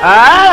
ஆ.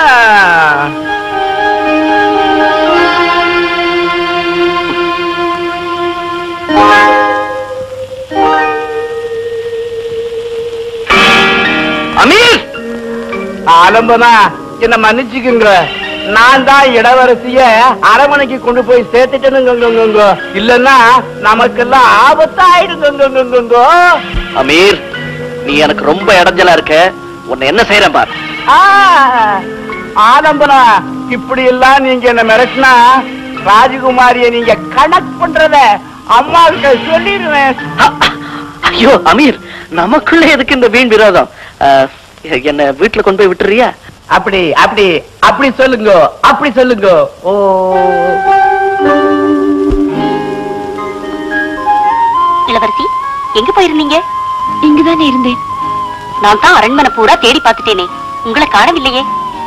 அமீர் ஆலம்பனா என்ன மன்னிச்சுக்குங்க நான் தான் இளவரசிய அரமனைக்கு கொண்டு போய் சேர்த்துட்டேனுங்க இல்லன்னா நமக்கெல்லாம் ஆபத்தாயிடுங்க அமீர் நீ எனக்கு ரொம்ப இடைஞ்சலா இருக்க உன்னை என்ன செய்யறேன் பார் ஆ, ஆலம்பனா இப்படி எல்லாம் நீங்க என்ன மிரட்டினா ராஜகுமாரிய நீங்க கணக்கு பண்றத அம்மாவுக்கு சொல்லிடுவேன் ஐயோ அமீர் நமக்குள்ள எதுக்கு இந்த வீண் விரோதம் அஹ், என்ன வீட்டுல கொண்டு போய் விட்டுறியா அப்படி அப்படி அப்படி சொல்லுங்க அப்படி சொல்லுங்க ஓ இளவரசி எங்க போயிருந்தீங்க இங்குதானே இருந்தேன் நான் தான் அரண்மனை பூரா தேடி பார்த்துட்டேனே உங்களை காணவில்லையே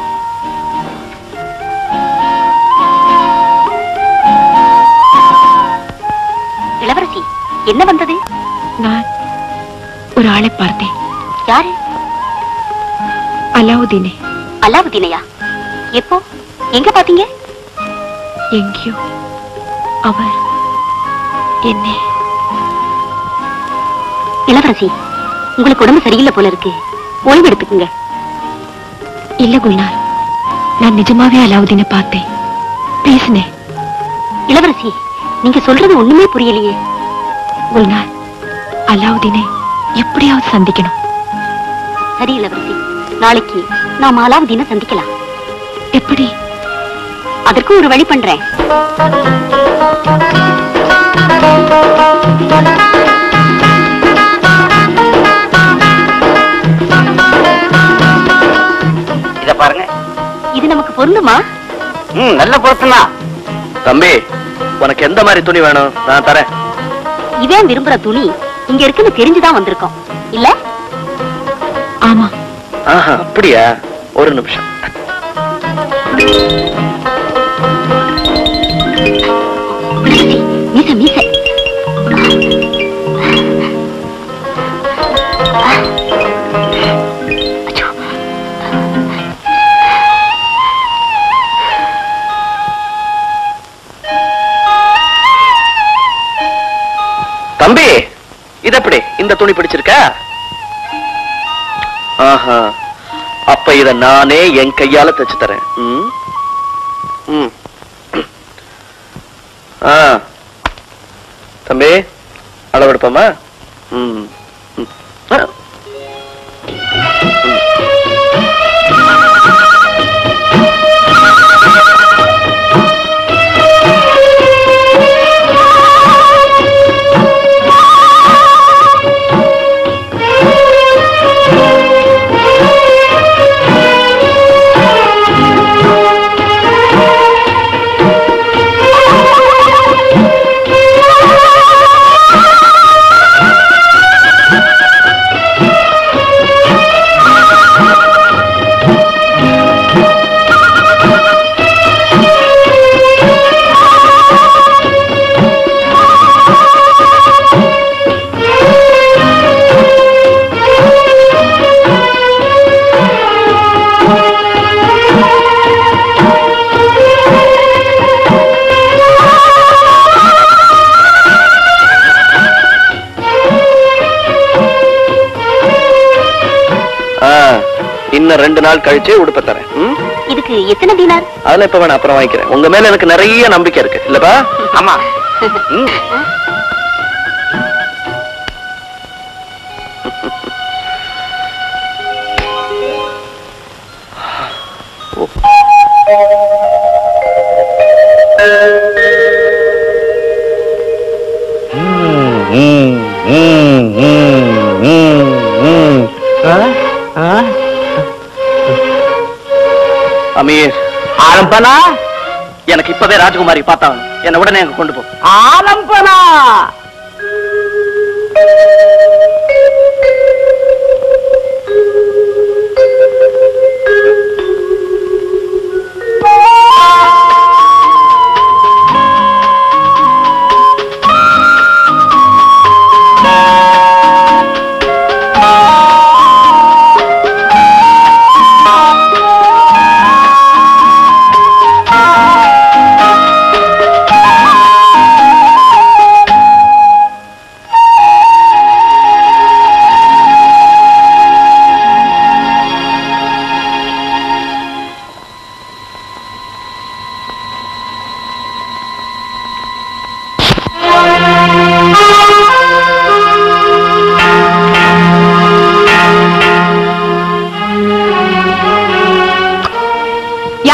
இளவரசி என்ன வந்தது நான் ஒரு ஆளை பார்த்தேன் யாரு அலாவுதீனை அலாவுதீனையா எப்போ எங்க பாத்தீங்க எங்கேயோ அவர் என்னை இளவரசி உங்களுக்கு உடம்பு சரியில்லை போல இருக்கு ஓய்வு எடுத்துக்குங்க இல்ல குல்னார் நான் நிஜமாவே அலாவுதீனை பார்த்தேன் பேசினேன் இளவரசி நீங்க சொல்றது ஒண்ணுமே புரியலையே குல்னார் அலாவுதீனை எப்படியாவது சந்திக்கணும் சரி இளவரசி நாளைக்கு நாம அலாவுதீனை சந்திக்கலாம் எப்படி அதற்கு ஒரு வழி பண்றேன் இத பாருங்க இது நமக்கு பொருந்துமா ம் நல்ல பொருத்தம்னா தம்பி உனக்கு எந்த மாதிரி துணி வேணும் நான் தரேன் இவன் விரும்புற துணி இங்க இருக்குன்னு தெரிஞ்சுதான் வந்திருக்கோம் இல்ல ஆமா ஆஹா அப்படியா ஒரு நிமிஷம் இளவரசி, மீச மீச அச்சோ. தம்பி இது எப்படி இந்த துணி பிடிச்சிருக்கா ஆஹா அப்ப இத நானே என் கையால தச்சு தரேன் ம்? ம். ஆ தம்பி அளவெடுப்போமா ம் ம். ஆ. ஆ, இன்னும் ரெண்டு நாள் கழிச்சு உடுப்ப தரேன் ம்? இதுக்கு எத்தனை தீனார் அதெல்லாம் இப்ப வேணா அப்புறம் வாங்கிக்கிறேன் உங்க மேல எனக்கு நிறைய நம்பிக்கை இருக்கு இல்லப்பா ஆமா ம். அமீர் ஆலம்பனா எனக்கு இப்பவே ராஜகுமாரி பார்த்தாங்க என்ன உடனே அங்க கொண்டு போ ஆலம்பனா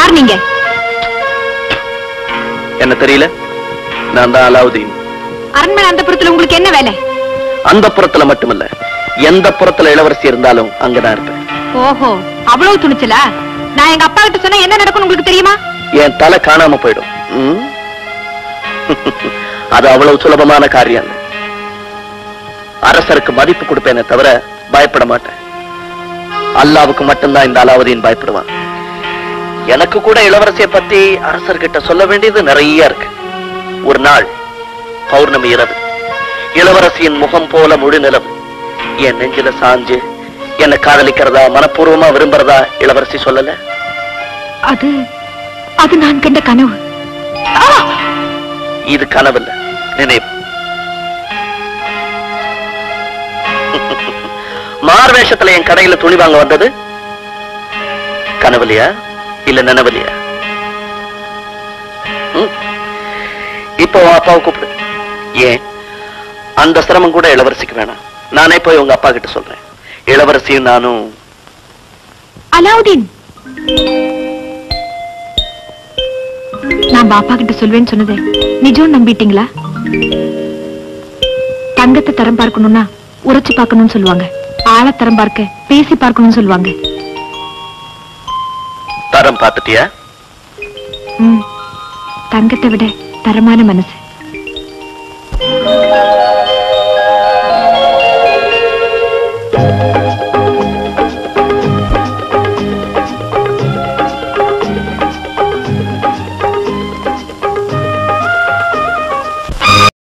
யார் நீங்க என்ன தெரியல நான் தான் அலாவுதீன் அரண்மனை அந்த உங்களுக்கு என்ன வேலை அந்த புறத்துல மட்டுமல்ல எந்த புறத்துல இளவரசி இருந்தாலும் அங்கதான் இருப்பேன் ஓஹோ அவ்வளவு துணிச்சலா நான் எங்க அப்பா கிட்ட சொன்னா என்ன நடக்கும் உங்களுக்கு தெரியுமா என் தலை காணாம போயிடும் ம்? அது அவ்வளவு சுலபமான காரியம் இல்ல. அரசருக்கு மதிப்பு கொடுப்பேனே தவிர பயப்பட மாட்டேன் அல்லாவுக்கு மட்டும்தான் இந்த அலாவுதீன் பயப்படுவான் எனக்கு கூட இளவரசியை பத்தி அரசர்கிட்ட சொல்ல வேண்டியது நிறைய இருக்கு ஒரு நாள் பௌர்ணமி இரவு இளவரசியின் முகம் போல முழு நிலவு என் நெஞ்சில சாஞ்சு என்ன காதலிக்கிறதா மனப்பூர்வமா விரும்புறதா இளவரசி சொல்லல அது அது நான் கண்ட கனவு ஆ! இது கனவில்ல நினைவு மார்வேஷத்துல என் கடையில துணி வாங்க வந்தது கனவுலையா இல்ல நினைவுலையா ம்? இப்போ உன் அப்பாவை கூப்பிடு ஏன் அந்த சிரமம் கூட இளவரசிக்கு வேணாம் நானே போய் உங்க அப்பா கிட்ட சொல்றேன் இளவரசியும் நானும் அலாவுதீன் நான் பாப்பா கிட்ட சொல்வேன்னு சொன்னதை நிஜம் நம்பிட்டீங்களா தங்கத்தை தரம் பார்க்கணும்னா உரைச்சு பார்க்கணும்னு சொல்லுவாங்க ஆழ தரம் பார்க்க பேசி பார்க்கணும்னு சொல்லுவாங்க தரம் பார்த்துட்டியா ம் தங்கத்தை விட தரமான மனசு